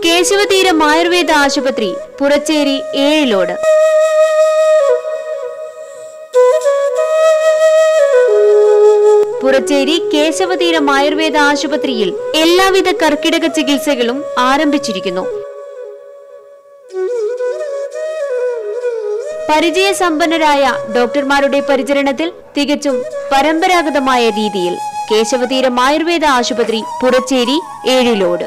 കേശവതീരം ആയുർവേദ ആശുപത്രി പുറച്ചേരി ഏഴിലോട് പുറച്ചേരി കേശവതീരം ആയുർവേദ ആശുപത്രിയിൽ എല്ലാവിധ കർക്കിടക ചികിത്സകളും ആരംഭിച്ചിരിക്കുന്നു പരിചയസമ്പന്നരായ ഡോക്ടർമാരുടെ പരിചരണത്തിൽ തികച്ചും പരമ്പരാഗതമായ രീതിയിൽ കേശവതീരം ആയുർവേദ ആശുപത്രി പുറച്ചേരി ഏഴിലോട്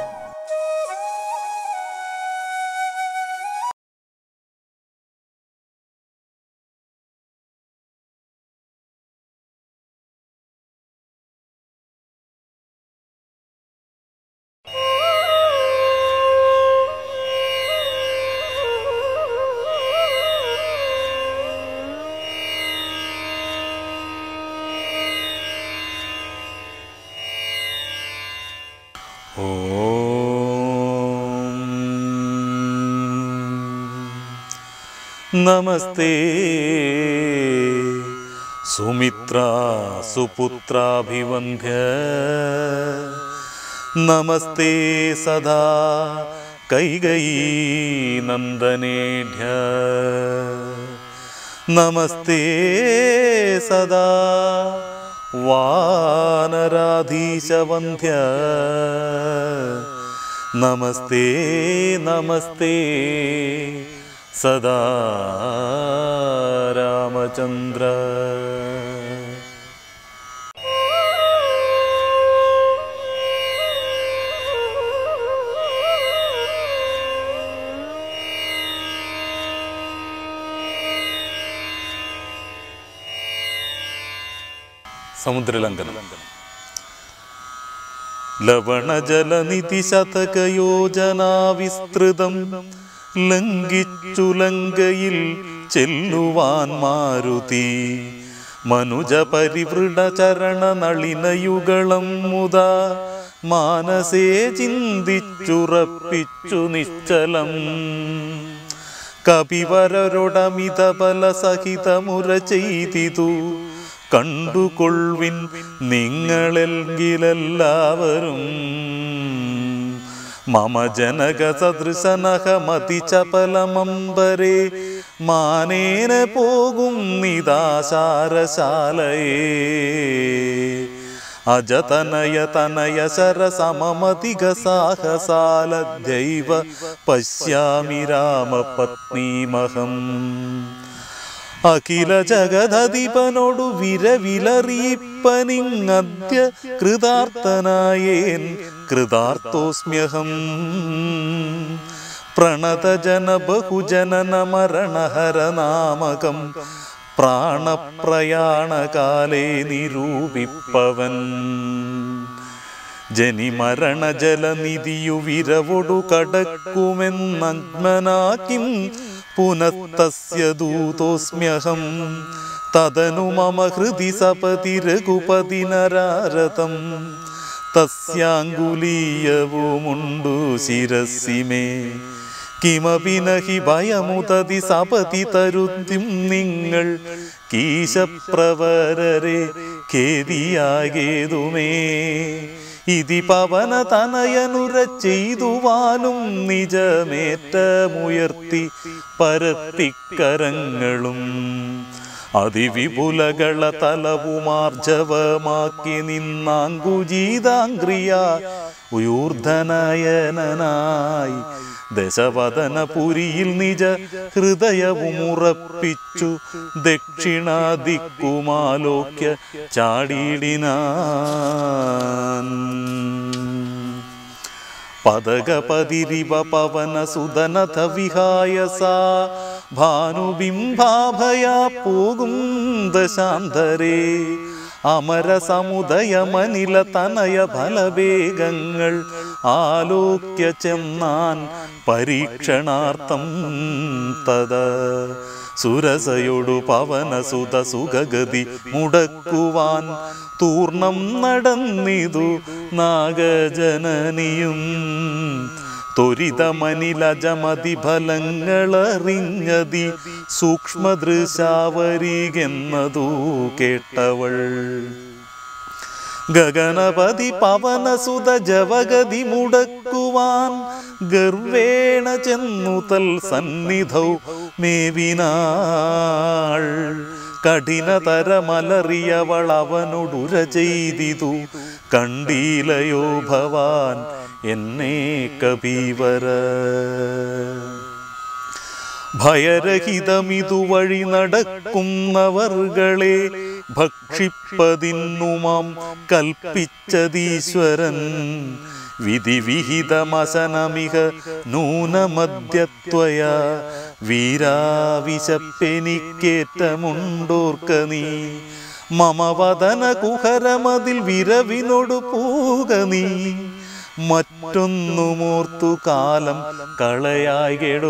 നമസ്തേ സുമിത്ര സുപുത്രാഭിവന്ധ്യ നമസ്തേ സദാ കൈകയീ നന്ദനേഢ്യ നമസ്തേ സദാ വാനരാധീശവന്ധ്യ നമസ്തേ നമസ്തേ സദാ രാമചന്ദ്ര സമുദ്രലംഘനം ലവണജലനിധി ശതകയോജനാ വിസ്തൃതം ലംഘിച്ചു ലങ്കയിൽ ചെല്ലുവാൻ മാരുതി മനുജ പരിവൃഢ ചരണ നളിനയുഗളം മുത മാനസേ ചിന്തിച്ചുറപ്പിച്ചു നിശ്ചലം കപിവരരൊടമിത ബല സഹിതമുര ചെയ്തിതു കണ്ടുകൊള്ളിൻ നിങ്ങളെങ്കിലെല്ലാവരും മമ ജനക സദൃശനഹമതി ചപലമമ്പരെ മാനേന പോകും നിദാശാരശാലയേ അജതനയ തനയ ശരസമമതിക സാഹസാലദ്യൈവ പശ്യാമി രാമപത്നീമഹം അഖില ജഗദധിപനോടു വിരവിലറിയിപ്പനിങ്ങദ്യ കൃതാർത്ഥനായേൻ കൃതാർത്ഥോസ്മ്യഹം പ്രണതജന ബഹുജനന മരണഹരനാമകം പ്രാണപ്രയാണകാലേ നിരൂപിപ്പവൻ ജനിമരണ ജലനിധിയു വിരവൊടു കടക്കുമെന്നജ്ഞനാക്കിം പുനഃതസ്യ ദൂതോസ്മ്യഹം തദനു മമ ഹൃദി സപതി രഘുപതി നരാരതം തസ്യാങ്കുലീയവുമുണ്ടു ശിരസി മേ കിമപി നഹി ഭയമുതതി സപതി തരുത്തിം നിങ്ങൾ കീശപ്രവരരെ ഖേദിയാകേതുമേ ഇതി പവന തനയനുര ചെയ്തുവാലും നിജമേറ്റമുയർത്തി പരത്തിക്കരങ്ങളും അതിവിപുലകള തലവുമാർജവമാക്കി നിന്നാങ്കുജീതാംഗ്രിയ ഉയൂർധനയനായി ദശവദനപുരിയിൽ നിജ ഹൃദയവുമുറപ്പിച്ചു ദക്ഷിണാദിക്കുമാലോക്യ ചാടിയിടിനാൻ പദകപതിരിവ പവന സുതനഥ വിഹായ സാ ഭാനുബിംബാഭയാ പോകും ദശാന്തരേ അമര സമുദയമനില തനയ ഫലവേഗങ്ങൾ ആലോക്യ ചെന്നാൻ പരീക്ഷണാർത്ഥം തദ സുരസയൊടു പവനസുത സുഖഗതി മുടക്കുവാൻ തൂർണം നടന്നിതു നാഗജനനിയും ത്വരിതമനിലജമതി ഫലങ്ങളറിഞ്ഞതി സൂക്ഷ്മദൃശാവരികെന്നതു കേട്ടവൾ ഗഗനപതി പവനസുത ജവഗതി മുടക്കുവാൻ ഗർവേണ ചെന്നു തൽ സന്നിധൗ മേവിനാൾ കഠിനതരമലറിയവൾ അവനോടുര ചെയ്തിതു കണ്ടീലയോ ഭവാൻ എന്നെ കപീവര ഭയരഹിതമിതുവഴി നടക്കുന്നവർകളെ ഭക്ഷിപ്പതിന്നുമാം കൽപ്പിച്ചതീശ്വരൻ വിധിവിഹിതമസനമിക നൂനമദ്യത്വയ വീരാവിശപ്പെനിക്കേറ്റമുണ്ടോർക്ക നീ മമവദന കുഹരമതിൽ വിരവിനോടു പൂക നീ മറ്റൊന്നുമോർത്തു കാലം കളയായിടോ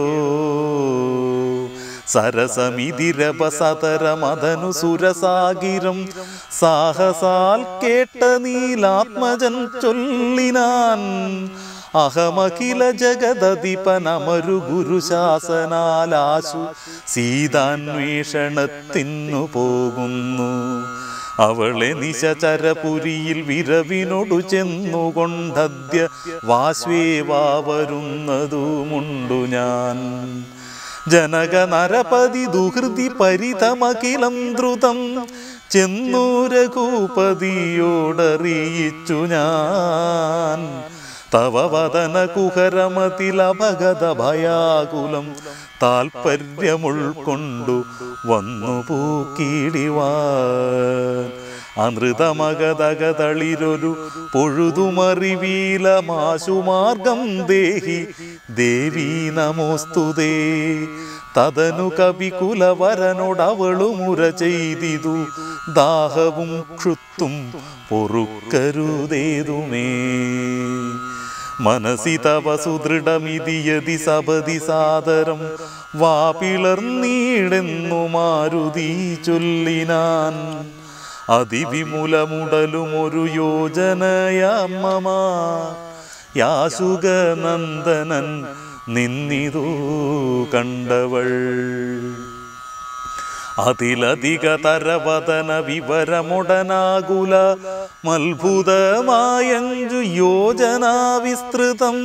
സരസമിതിരപസതരമതനു സുരസാഗിരം സാഹസാൽ കേട്ട നീലാത്മജൻ ചൊല്ലിനാൻ അഹമഖില ജഗദധിപനമരു ഗുരുശാസനാലാശു സീതാന്വേഷണത്തിനു പോകുന്നു അവളെ നിശചരപുരിയിൽ വിരവിനോടു ചെന്നുകൊണ്ടദ്യ വാശ്വേവാ വരുന്നതുമുണ്ടു ഞാൻ ജനക നരപതി ദുഹൃതി പരിതമഖിലം ദ്രുതം ചെന്നു രഘൂപതിയോടറിയിച്ചു ഞാൻ തവ വദന കുഹരമതിലപഗത ഭയാകുലം താൽപര്യമുൾക്കൊണ്ടു വന്നു പൂക്കിടിവാൻ അനൃതമഗതകതളിരൊരു പൊഴുതുമറിവീലമാശുമാർഗം ദേഹി ദേവീ നമോസ്തുതേ തതനു കവികുലവരനോടവളുമുര ചെയ്തിതു ദാഹവും ക്ഷുത്തും പൊറുക്കരുതേതുമേ മനസി തവ സുദൃഢമിതിയതി സപതി സാദരം വാപിളർന്നീടെന്നു മാരുതി ചൊല്ലിനാൻ അതിവിമുലമുടലുമൊരു യോജനയമ്മ യാസുകനന്ദനൻ നിന്നിതു കണ്ടവൾ അതിലധിക തരവദന വിവരമുടനാകുല മത്ഭുതമായഞ്ചു യോജനാ വിസ്തൃതം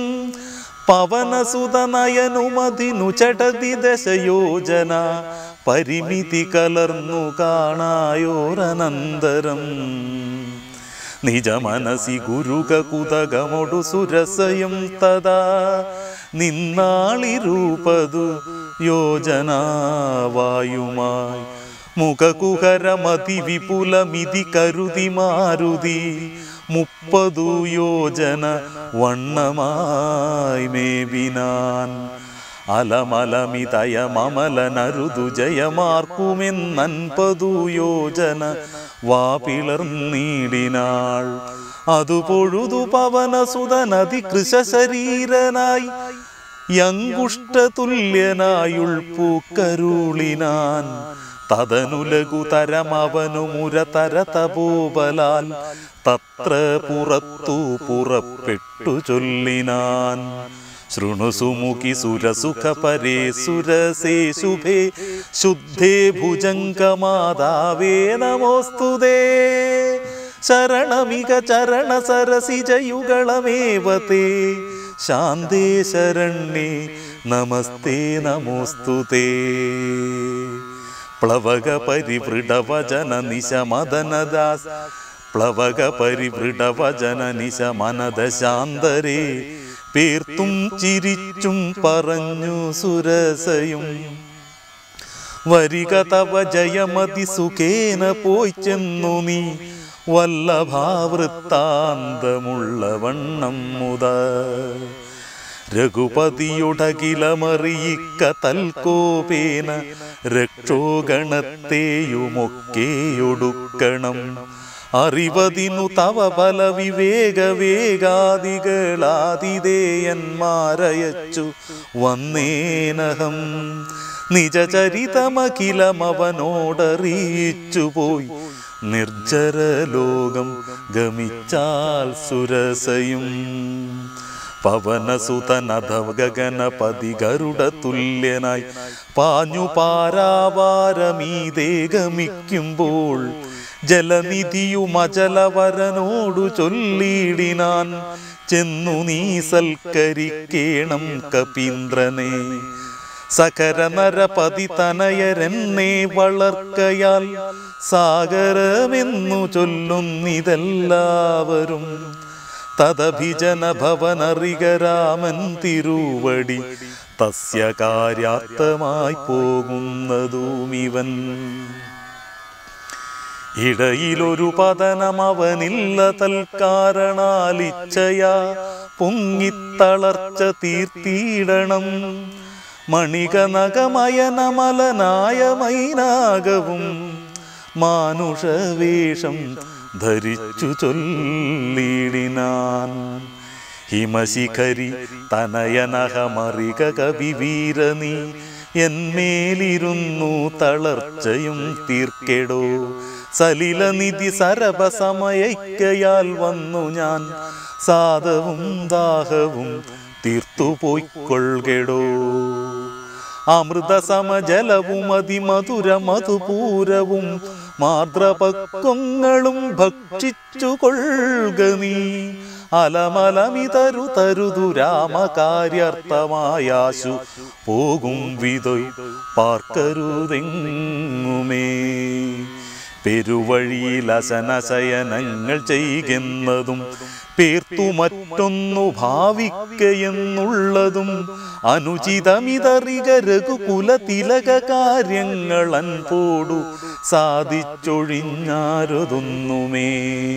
പവനസുതനയനുമതിനു ചടതി ദശയോജന പരിമിതി കലർന്നു കാണായോരനന്തരം നിജമനസി ഗുരുകുതകമൊടു സുരസയും തഥാ നിന്നാളിരൂപതു യോജനാവായുമായി മുഖകുഹരമതി വിപുലമിതി കരുതി മാരുതി മുപ്പതു യോജന വണ്ണമായി മേവിനാൻ അലമലമിതയമമലനരുതു ജയമാർക്കുമെന്നൻപതു യോജന വാപിളർന്നീടിനാൾ അതു പൊഴുതു പവനസുതനതി കൃശരീരനായി യങ്കുഷ്ടതുല്യനായുൾ പൂക്കരുളിനാൻ തതനുലകു തരമവനു മുരതര തപോബലാൽ തത്ര പുറത്തു പുറപ്പെട്ടു ചൊല്ലിനാൻ ശൃണുസുമുഖി സുരസുഖ പരേ സുരസേ ശുഭേ ശുദ്ധേ ഭുജംഗമാതാവേ നമോസ്തുതേ ശരണമിക ചരണ സരസിജയുഗളമേവ തേ ശാന്തേ ശരണ്യേ നമസ്തേ നമോസ്തുതേ പ്ലവക പരിവൃഢവചന നിശമദനദാസ് പ്ലവക പരിവൃഢവചന നിശമനദ ശാന്തരേ പേർത്തും ചിരിച്ചും പറഞ്ഞു സുരസയും വരിക തവ ജയമതി സുഖേന പോയി ചെന്നു നീ വല്ലഭാവൃത്താന്തമുള്ള വണ്ണം മുത രഘുപതിയുടകിലമറിയിക്ക തൽക്കോപേന രക്ഷോഗണത്തെയുമൊക്കെയൊടുക്കണം അറിവതിനു തവ പല വിവേക വേഗാദികളാതിഥേയന്മാരയച്ചു വന്നേനഹം നിജചരിതമഖിലമവനോടറിയിച്ചു പോയി നിർജ്ജരലോകം ഗമിച്ചാൽ സുരസയും പവനസുതനധഗനപതി ഗരുഡ തുല്യനായി പാഞ്ഞു പാരാവാരമീതേ ഗമിക്കുമ്പോൾ ജലനിധിയുമചലവരനോടു ചൊല്ലിയിടിനാൻ ചെന്നു നീ സൽക്കരിക്കേണം കപീന്ദ്രനെ സകര നരപതി തനയരെന്നെ വളർക്കയാൽ സാഗരമെന്നു ചൊല്ലുന്നിതെല്ലാവരും തദഭിജന ഭവനറികരാമൻ തിരുവടി തസ്യ കാര്യാർത്ഥമായി പോകുന്നതുമിവൻ ഇടയിലൊരു പതനം അവനില്ല തൽക്കാരണാലിച്ഛയാ പൊങ്ങിത്തളർച്ച തീർത്തിയിടണം മണികനകമയനമലനായ മൈനാകവും മാനുഷവേഷം ധരിച്ചു ചൊല്ലിടിനാൻ ഹിമശിഖരി തനയനഹമറിക കവിവീരനീ എന്മേലിരുന്നു തളർച്ചയും തീർക്കെടോ സലിലനിധി സരഭസമയക്കയാൽ വന്നു ഞാൻ സാധവും ദാഹവും തീർത്തുപോയിക്കൊള്ളുകെടോ അമൃതസമജലവും അതിമധുര മധുപൂരവും മാർദ്രപക്വങ്ങളും ഭക്ഷിച്ചു കൊള്ളുക നീ അലമലമിതരു തരുതു രാമകാര്യർത്ഥമായാശു പോകും വിതൊയ് പാർക്കരുതെങ്ങുമേ പെരുവഴിയിൽ അശനശയനങ്ങൾ ചെയ്യുന്നതും പേർത്തു മറ്റൊന്നു ഭാവിക്കയെന്നുള്ളതും അനുചിതമിതറിക രഘുകുല തിലക കാര്യങ്ങൾ അൻപോടു സാധിച്ചൊഴിഞ്ഞാരുതൊന്നുമേ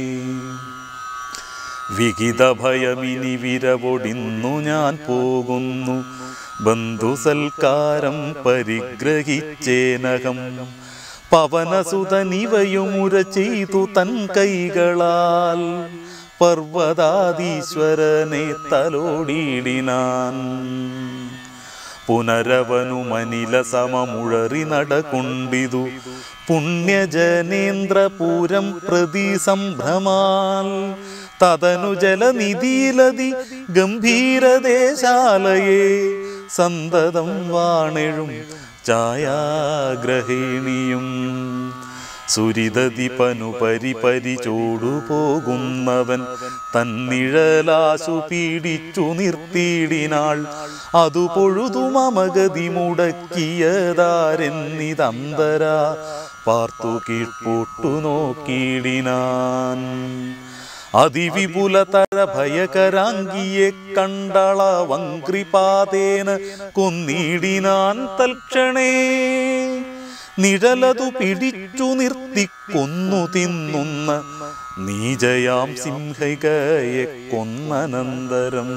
വിഹിത ഭയമിനി വിരവൊടിന്നു ഞാൻ പോകുന്നു ബന്ധുസൽക്കാരം പരിഗ്രഹിച്ചേനകം പവനസുതനിവയുമുര ചെയ്തു തൻ കൈകളാൽ പർവ്വതാധീശ്വരനെ തലോടിയിടിനാൻ പുനരവനുമനില സമമുഴറി നടകൊണ്ടിതു പുണ്യജനേന്ദ്രപൂരം പ്രതി സംഭ്രമാൽ തതനു ജലനിധിയിലതി ഗംഭീരദേശാലയെ സന്തതം വാണെഴും ഛായാഗ്രഹിണിയും സുരിതതിപനു പരിപരിചോടു പോകുന്നവൻ തന്നിഴലാശു പീഡിച്ചു നിർത്തിയിടിനാൾ അതു പൊഴുതു മമഗതി മുടക്കിയതാരെന്നിതന്തര പാർത്തു കീഴ്പോട്ടു നോക്കിയിടിനാൻ അതിവിപുലതര ഭയകരാംഗിയെ കണ്ടള വങ്ക്രിപാതേന കൊന്നിടിനാൻ തൽക്ഷണേ നിഴലതു പിടിച്ചു നിർത്തി കൊന്നു തിന്നുന്ന നീജയാം സിംഹികയെ കൊന്നനന്തരം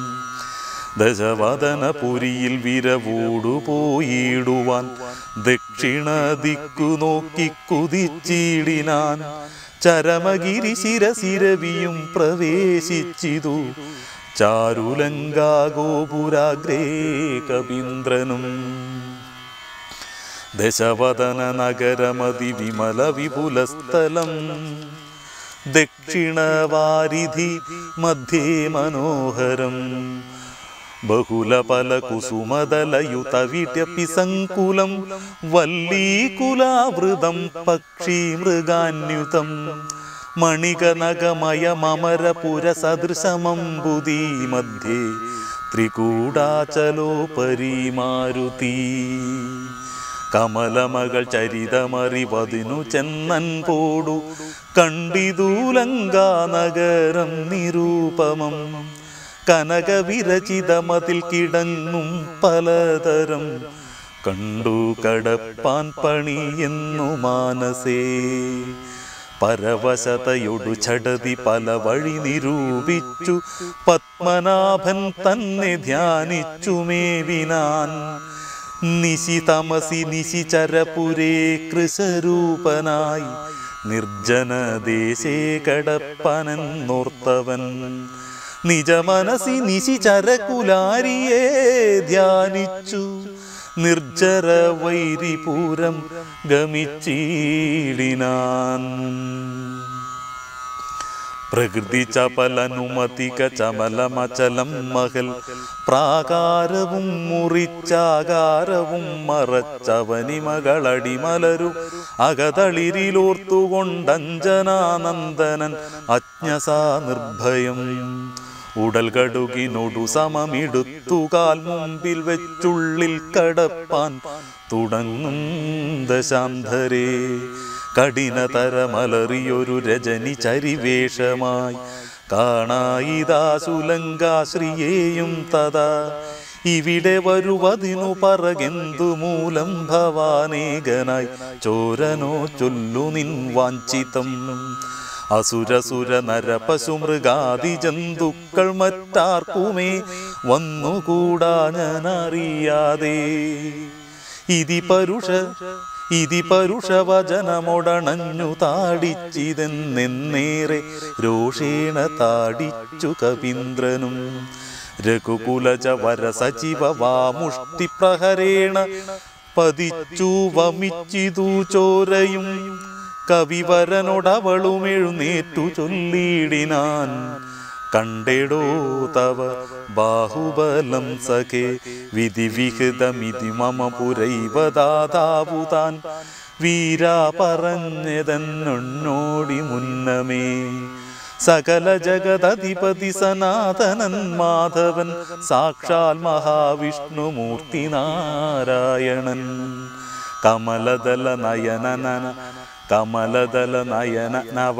ദശവദനപുരിയിൽ വിരവോടു പോയിടുവാൻ ദക്ഷിണ ദിക്കു നോക്കി കുതിച്ചിടിനാൻ ചരമഗിരി ശിരസിരവിയും പ്രവേശിച്ചിതു ചാരുലങ്കാഗോപുരാഗ്രേ കവീന്ദ്രനും ദശവദന നഗരമതി വിമല വിപുലസ്ഥലം ദക്ഷിണവാരിധി മധ്യേ മനോഹരം ബഹുലപല കുസുമദലയുതവിട്യപി സങ്കുലം വല്ലീകുലാവൃതം പക്ഷി മൃഗാന്യുതം മണികനകമയമരപുര സദൃശമംബുദീ മധ്യേ ത്രികൂടാചലോപരി മാരുതി കമലമകൾ ചരിതമറിവതിനു ചെന്നൻ പോടു കണ്ടിതൂലങ്കാ നഗരം നിരൂപമം കനകവിരചിതമതിൽ കിടങ്ങും പലതരം കണ്ടു കടപ്പാൻ പണി എന്നു മാനസേ പരവശതയൊടു ചടതി പല വഴി നിരൂപിച്ചു പത്മനാഭൻ തന്നെ ധ്യാനിച്ചു മേവിനാൻ നിശി തമസി നിശി ചരപുരേ കൃശരൂപനായി നിർജ്ജനദേശേ കടപ്പനെന്നോർത്തവൻ നിജമനസി നിശി ചരകുലാരിയെ ധ്യാനിച്ചു നിർജ്ജര വൈരിപൂരം ഗമിച്ചീടിനാൻ പ്രകൃതി ചപലനുമതിക ചമലമചലം മഹൽ പ്രാകാരവും മുറിച്ചാകാരവും മറച്ചവനിമകളടിമലരു അകതളിരിലോർത്തുകൊണ്ടഞ്ജനാനന്ദനൻ അജ്ഞസാ നിർഭയം ഉടൽ കടുകിനൊടു സമമിടുത്തുകാൽ മുമ്പിൽ വെച്ചുള്ളിൽ കടപ്പാൻ തുടങ്ങും ദശാന്തരേ കഠിനതരമലറിയൊരു രജനി ചരിവേഷമായി കാണായിതാശുലങ്കാശ്രിയേയും തഥാ ഇവിടെ വരുവതിനു പറകെന്തു മൂലം ഭവാനേകനായി ചോരനോ ചൊല്ലു നിൻ വാഞ്ചിതം അസുരസുര നരപശു മൃഗാദി ജന്തുക്കൾ മറ്റാർക്കുമേ വന്നുകൂടാ ഞാനറിയാതെ ഇതി പരുഷ ഇതി പരുഷവചനമൊടണഞ്ഞു താടിച്ചിതെന്നേറെ രോഷേണ താടിച്ചു കവീന്ദ്രനും രഘുകുലജ വരസചിവ വാമുഷ്ടി പ്രഹരേണ പതിച്ചു വമിച്ചിതു ചോരയും കവിവരനോടവളും എഴുന്നേറ്റു ചൊല്ലിയിടിനാൻ കണ്ടെടോ തവ ബാഹുബലം സഖേ വിധിവിഹിതമിതി മമ പുരൈവദാതാവുതാൻ വീരാ പറഞ്ഞതെന്നൊന്നോടി മുന്നമേ സകല ജഗതധിപതി സനാതനൻ മാധവൻ സാക്ഷാൽ മഹാവിഷ്ണുമൂർത്തി നാരായണൻ കമലദല നയനനന കമലദല നയന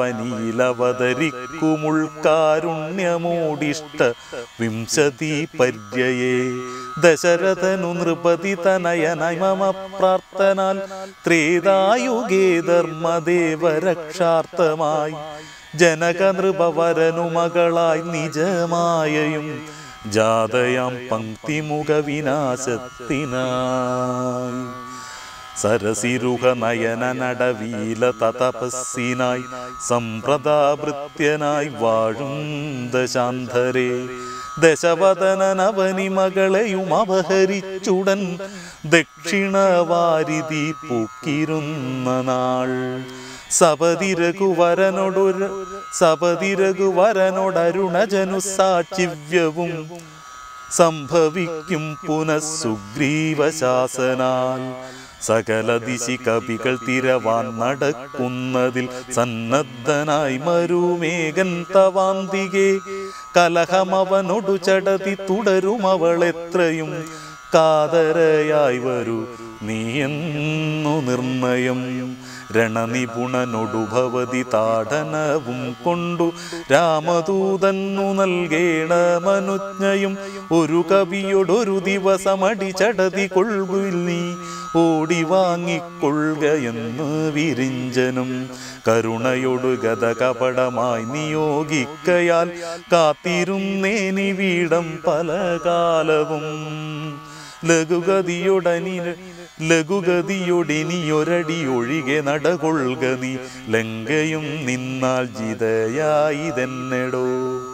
നവനീലവതരിക്കുമുൾക്കാരുണ്യമൂടിഷ്ട വിംശതി പര്യയേ ദശരഥനു നൃപതി തനയനായി മമ പ്രാർത്ഥനാൽ ത്രേതായുഗേ ധർമ്മദേവരക്ഷാർത്ഥമായി ജനകനൃപവരനു മകളായി നിജമായയും ജാതയാം പങ്ക്തിമുഖ വിനാശത്തിനായി സരസിരുഹ നയന നടവീല തതപസ്സിനായി സമ്പ്രദാഭൃത്യനായി വാഴും ദശാന്തരേ ദശവദനനവനി മകളെയും അപഹരിച്ചുടൻ ദക്ഷിണവാരിധി പൂക്കിരുന്ന നാൾ സപതി രഘുവരനോടൊരു സപതി രഘുവരനോടരുണജനു സാച്ചിവ്യവും സംഭവിക്കും പുനഃസുഗ്രീവശാസനാൽ സകല ദിശി കവികൾ തിരവാൻ നടക്കുന്നതിൽ സന്നദ്ധനായി മരുമേകൻ തവാന്തികെ കലഹമവനൊടു ചടതി തുടരും അവൾ എത്രയും കാതരയായി വരൂ നീയെന്നു നിർണയം രണനിപുണനൊടു ഭവതി താടനവും കൊണ്ടു രാമദൂതന്നു നൽകേണമനുജ്ഞയും ഒരു കവിയോടൊരു ദിവസമടി ചടതി കൊള്ളുകിൽ നീ ഓടി വാങ്ങിക്കൊള്ളുക എന്ന് വിരിഞ്ചനും കരുണയൊടു ഗത കപടമായി നിയോഗിക്കയാൽ കാത്തിരുന്നേനി വീടം പല കാലവും ലഘുഗതിയൊടനി ലഘുഗതിയൊടിനിയൊരടി ഒഴികെ നടകൊള്ളുക നീ ലങ്കയും നിന്നാൽ ജിതയായിതെന്നെടോ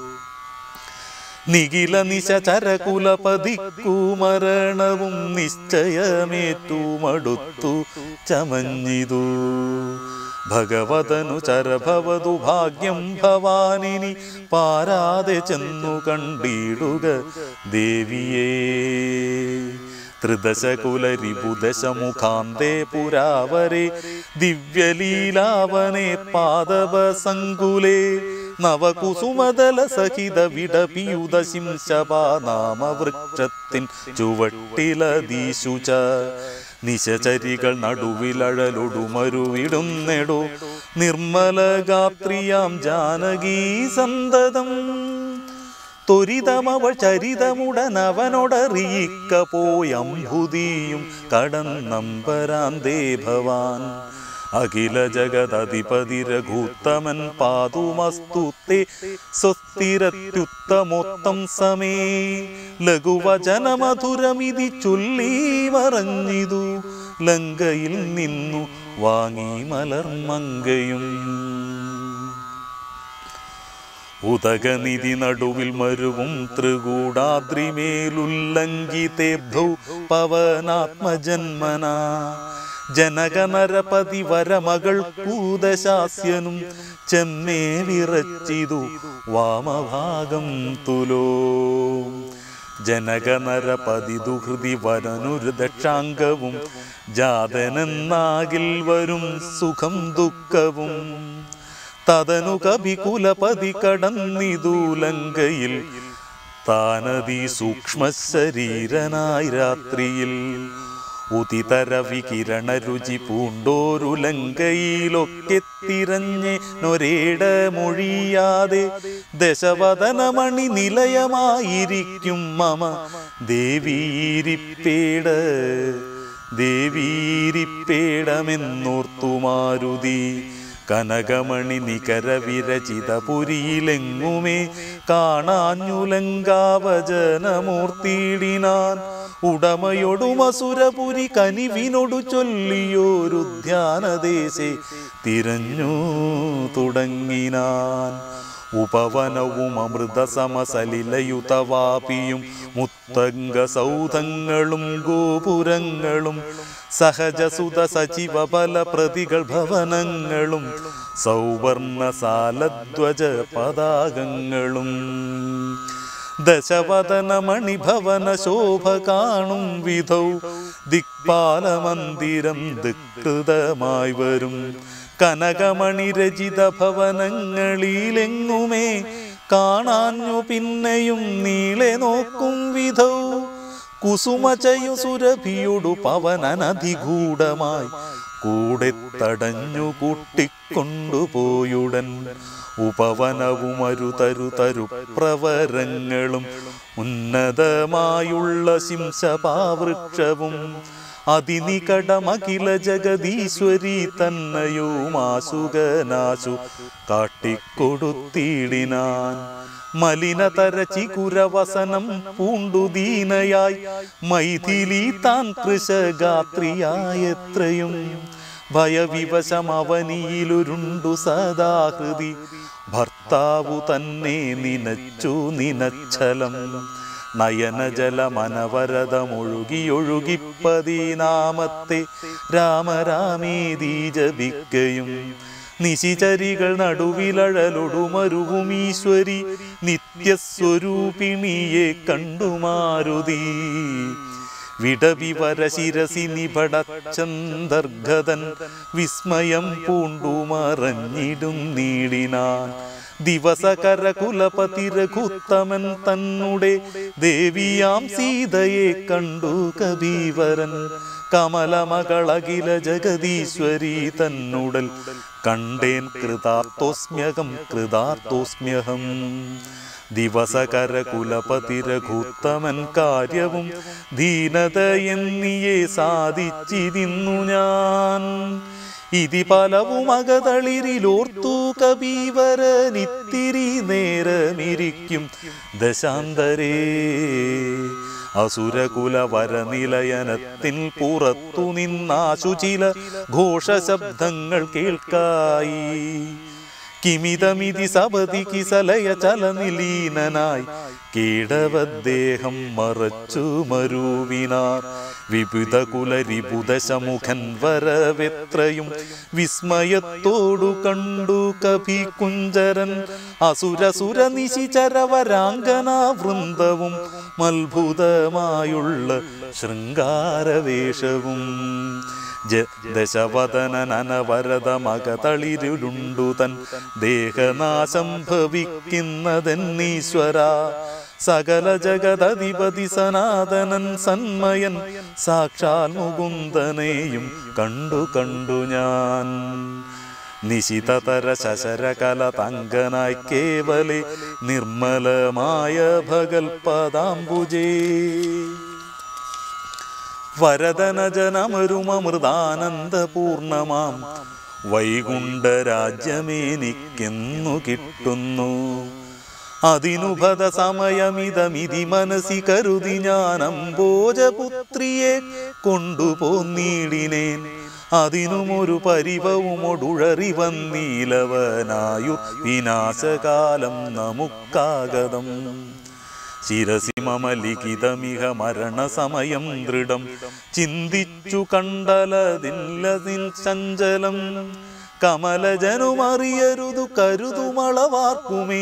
നിഖില നിശ ചരകുലപതിക്കു മരണവും നിശ്ചയമേറ്റുമടുത്തു ചമഞ്ഞിതു ഭഗവതനു ചരഭവതു ഭാഗ്യം ഭവാനിനി പാരാതെ ചെന്നു കണ്ടിടുക ദേവിയേ ത്രിദശകുലരിപുദശമുഖാന്തേ പുരാവരെ ദിവ്യലീലാവനെ പാദവസങ്കുലേ നവകുസുമതല സഹിത വിടപിയുത ശിംശപാനാമവൃക്ഷത്തിൻ ചുവട്ടിലദീശുച നിശചരികൾ നടുവിലഴലൊടുമരുവിടുന്നെടു നിർമ്മലഗാത്രിയാം ജാനകീ സന്തതം ത്വരിതമവൾ ചരിതമുടനവനോടറിയിക്ക പോയംഭുതിയും കടന്നമ്പരാന്തേ ഭവാൻ അഖില ജഗദധിപതി രഘുത്തമൻ പാതുമസ്തുത്തെ സ്വസ്ഥിരത്യുത്തമോത്തം സമേ ലഘുവചനമധുരമിതി ചൊല്ലി മറഞ്ഞിതു ലങ്കയിൽ നിന്നു വാങ്ങി മലർമങ്കയും ഉദകനിധി നടുവിൽ മരുവും ത്രികൂടാദ്രിമേലുല്ലംഘിതേബ്ധൗ പവനാത്മജന്മന ജനകനരപതി വരമകൾ കൂതശാസ്യനും ചെമ്മേ വിറച്ചിതു വാമഭാഗം തുലോ ജനകനരപതി ദുഹൃതി വരനുരു ദക്ഷാംഗവും ജാതനെന്നാകിൽ വരും സുഖം ദുഃഖവും തതനു കവി കുലപതി കടന്നിതു ലങ്കയിൽ താനതി സൂക്ഷ്മ ശരീരനായി രാത്രിയിൽ ഉതിതര വികിരണ രുചി പൂണ്ടോരു ലങ്കയിലൊക്കെ തിരഞ്ഞ് നൊരേട മൊഴിയാതെ ദശവദനമണി നിലയമായിരിക്കും മമ ദേവീരിപ്പേട ദേവീരിപ്പേടമെന്നോർത്തു മാരുതി കനകമണി നികര വിരചിത പുരിയിലെങ്ങുമേ കാണാഞ്ഞുലങ്കാവചനമൂർത്തിയിടിനാൻ ഉടമയൊടുമസുരപുരി കനിവിനൊടു ചൊല്ലിയോരുദ്യാനദേശെ തിരഞ്ഞു തുടങ്ങിനാൻ ഉപവനവും അമൃത സമസലിലയുതവാപിയും മുത്തംഗ സൗധങ്ങളും ഗോപുരങ്ങളും സഹജസുത സജീവ ബല പ്രതികൾ ഭവനങ്ങളും സൗവർണ സാലധ്വജ പതാകങ്ങളും ദശവദന മണിഭവന ശോഭ കാണും വിധൗ ദിക്പാലമന്ദിരം ദിക്കൃതമായി വരും കനകമണി രചിത ഭവനങ്ങളിലെങ്ങുമേ കാണാഞ്ഞു പിന്നെയും നീളെ നോക്കും വിധൗ കുസുമചയു സുരഭിയൊടു പവനനധിഗൂഢമായി കൂടെ തടഞ്ഞു കൂട്ടിക്കൊണ്ടുപോയുടൻ ഉപവനവും അരുതരുതരു പ്രവരങ്ങളും ഉന്നതമായുള്ള ശിംശപാവൃക്ഷവും അതിനികടമഖില ജഗദീശ്വരി തന്നയുമാശുകനാശു കാട്ടിക്കൊടുത്തിടിനാൻ മലിനതര ചികുരവസനം പൂണ്ടു ദീനയായി മൈഥിലി താൻ കൃശഗാത്രിയായെത്രയും ഭയവിവശം അവനിയിലുരുണ്ടു സദാഹൃതി ഭർത്താവു തന്നെ നിനച്ചു നിനച്ചലം നയനജലമനവരതമൊഴുകിയൊഴുകിപ്പതിനാമത്തെ രാമരാമേദീ ജപിക്കയും നിശിചരികൾ നടുവിലഴലൊടുമരുവും ഈശ്വരി നിത്യസ്വരൂപിണിയെ കണ്ടുമാരുതി വിടവിവര ശിരസി നിപടച്ചന്തർഗതൻ വിസ്മയം പൂണ്ടു മറഞ്ഞിടും നീടിനാൻ ദിവസകര കുലപതി രഘുത്തമൻ തന്നുടെ ദേവിയാം സീതയെ കണ്ടു കബീവരൻ കമലമകളകില ജഗദീശ്വരി തന്നുടൽ കണ്ടേൻ കൃതാർത്ഥോസ്മ്യകം കൃതാർത്ഥോസ്മ്യഹം ദിവസകര കുലപതി രഘുത്തമൻ കാര്യവും ധീനത എന്നിയെ സാധിച്ചിരുന്നു ഞാൻ ഇതി പലവും അകതളിരിലോർത്തു കബീവരനിത്തിരി നേരമിരിക്കും ദശാന്തരേ അസുരകുല വരനിലയനത്തിൻ പുറത്തു നിന്നാശു ചില ഘോഷശബ്ദങ്ങൾ കേൾക്കായി കിമിതമിതി സപതി കിസലയ ചലനിലീനനായി കീടവദ്ദേഹം മറച്ചു മരുവിനാർ വിപുത കുലരിപുദശമുഖൻ വരവെത്രയും വിസ്മയത്തോടു കണ്ടു കഭി കുഞ്ചരൻ അസുരസുര നിശിചരവരാങ്കന വൃന്ദവും അത്ഭുതമായുള്ള ശൃംഗാരവേഷവും ദശവദനനവരതമകതളിരുണ്ടു തൻ ദേഹനാശം ഭവിക്കുന്നതെന്നീശ്വര സകല ജഗദധിപതി സനാതനൻ സന്മയൻ സാക്ഷാൽ മുകുന്ദനെയും കണ്ടു കണ്ടു ഞാൻ നിശിതതര ശശരകല തങ്കനായി കേവലെ നിർമ്മലമായ ഭഗൽപദാംബുജേ വരദനജനമരുമൃതാനന്ദപൂർണമാം വൈകുണ്ഠരാജ്യമെനിക്കെന്നു കിട്ടുന്നു അതിനുഭത സമയമിതമിതി മനസ്സി കരുതി ഞാൻ അംബോജപുത്രിയെ കൊണ്ടുപോന്നീടിനേൻ അതിനുമൊരു പരിവവുമൊടുഴറി വന്നീലവനായു വിനാശകാലം നമുക്കാഗതം ശിരസി മമ ലിഖിതമിഹ മരണസമയം ദൃഢം ചിന്തിച്ചു കണ്ടലതില്ലതിൽ ചഞ്ചലം കമലജനുമറിയരുതു കരുതുമളവാർക്കുമേ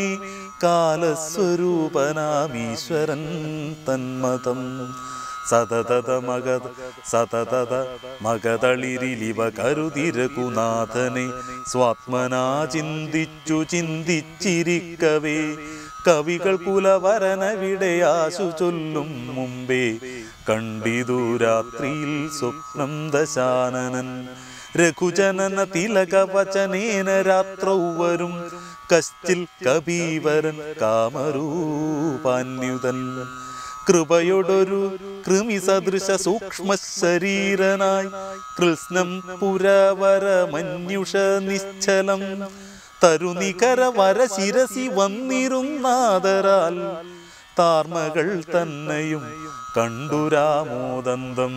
കാലസ്വരൂപനാമീശ്വരൻ തന്മതം സതതത മഗത സതതത മഗതളിരിലിവ കരുതിരകുനാഥനെ സ്വാത്മനാ ചിന്തിച്ചു ചിന്തിച്ചിരിക്കവേ കവികൾ കുലവരനവിടെ ആശു ചൊല്ലും മുമ്പേ കണ്ടിതു രാത്രിയിൽ സ്വപ്നം ദശാനനൻ രഘുജനന തിലകവചനേന രാത്രൗ വരും കശ്ചിൽ കബീവരൻ കാമരൂപാന്യുതൻ കൃപയോടൊരു കൃമി സദൃശ സൂക്ഷ്മ ശരീരനായി കൃഷ്ണം പുരവര മന്യുഷ നിശ്ചലം തരുനികര വരശിരസി വന്നിരുന്നാദരാൽ താർമകൾ തന്നെയും കണ്ടുരാമോദന്തം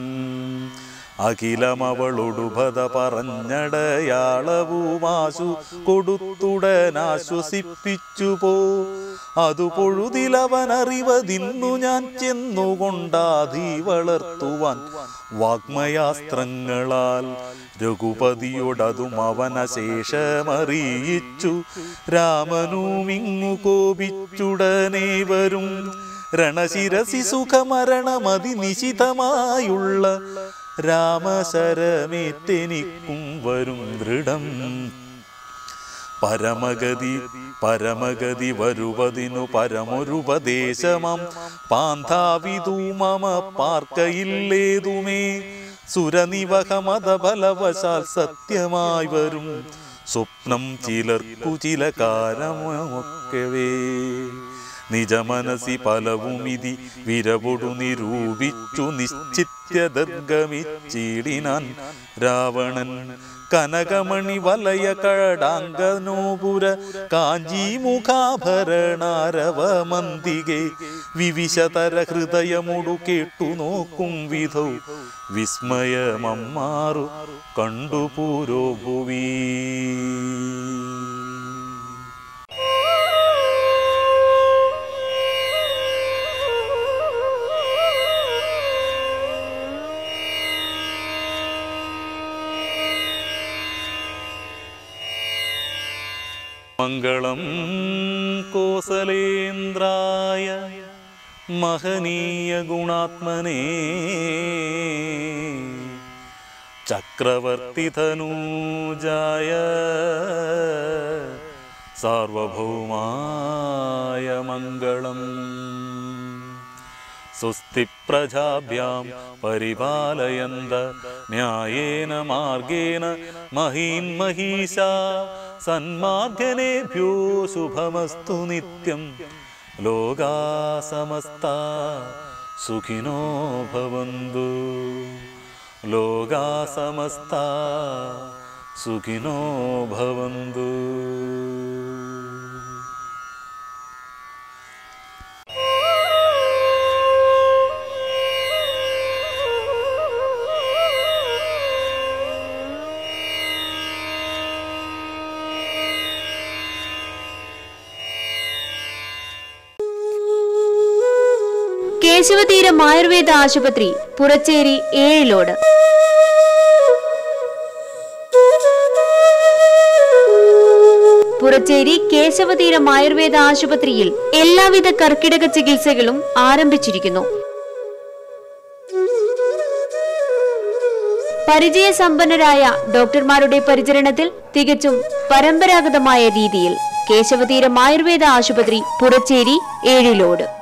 അഖിലമവളൊടുഭത പറഞ്ഞടയാളവുമാശു കൊടുത്തുടനാശ്വസിപ്പിച്ചു പോ അതു പൊഴുതിലവനറിവതിന്നു ഞാൻ ചെന്നുകൊണ്ടാധി വളർത്തുവാൻ വാഗ്മയാസ്ത്രങ്ങളാൽ രഘുപതിയോടതും അവനശേഷമറിയിച്ചു രാമനുമിങ്ങു കോപിച്ചുടനെ വരും രണശിരസി സുഖമരണമതി നിശിതമായുള്ള രാമശരമേറ്റെനിക്കും വരും ദൃഢം പരമഗതി പരമഗതി വരുവതിനു പരമൊരുപദേശമം പാന്താവിതു മമ പാർക്കയില്ലേതുമേ സുരനിവഹമത ബലവശാൽ സത്യമായി വരും സ്വപ്നം ചിലർക്കു ചില കാലമൊക്കവേ നിജമനസി പലവുമിതി വിരവൊടു നിരൂപിച്ചു നിശ്ചിത്യദർഗമിച്ചിടിനാൻ രാവണൻ കനകമണി വലയ കടാംഗനോപുര കാഞ്ചീമുഖാഭരണാരവ മന്തികെ വിവിശതര ഹൃദയമുടു കേട്ടു നോക്കും വിധൗ വിസ്മയമമ്മാറു കണ്ടു പൂരോഭുവീ മംഗളം കോസലേന്ദ്രായ മഹനീയ ഗുണാത്മനേ ചക്രവർത്തിധനൂജായ സാർവഭൗമായ മംഗളം സ്വസ്തി പ്രജാഭ്യാം പരിപാലയന്ത ന്യായേന മാർഗേണ മഹീൻ മഹീശ സന്മാർഗനേഭ്യോ ശുഭമസ്തു നിത്യം ലോകാ സമസ്ത സുഖിനോ ഭവന്തു ലോകാ സമസ്ത സുഖിനോ ഭവന്തു കേശവതീരം ആയുർവേദ ആശുപത്രി പുറച്ചേരി ഏഴിലോട് പുറച്ചേരി കേശവതീരം ആയുർവേദ ആശുപത്രിയിൽ എല്ലാവിധ കർക്കിടക ചികിത്സകളും ആരംഭിച്ചിരിക്കുന്നു പരിചയസമ്പന്നരായ ഡോക്ടർമാരുടെ പരിചരണത്തിൽ തികച്ചും പരമ്പരാഗതമായ രീതിയിൽ കേശവതീരം ആയുർവേദ ആശുപത്രി പുറച്ചേരി ഏഴിലോട്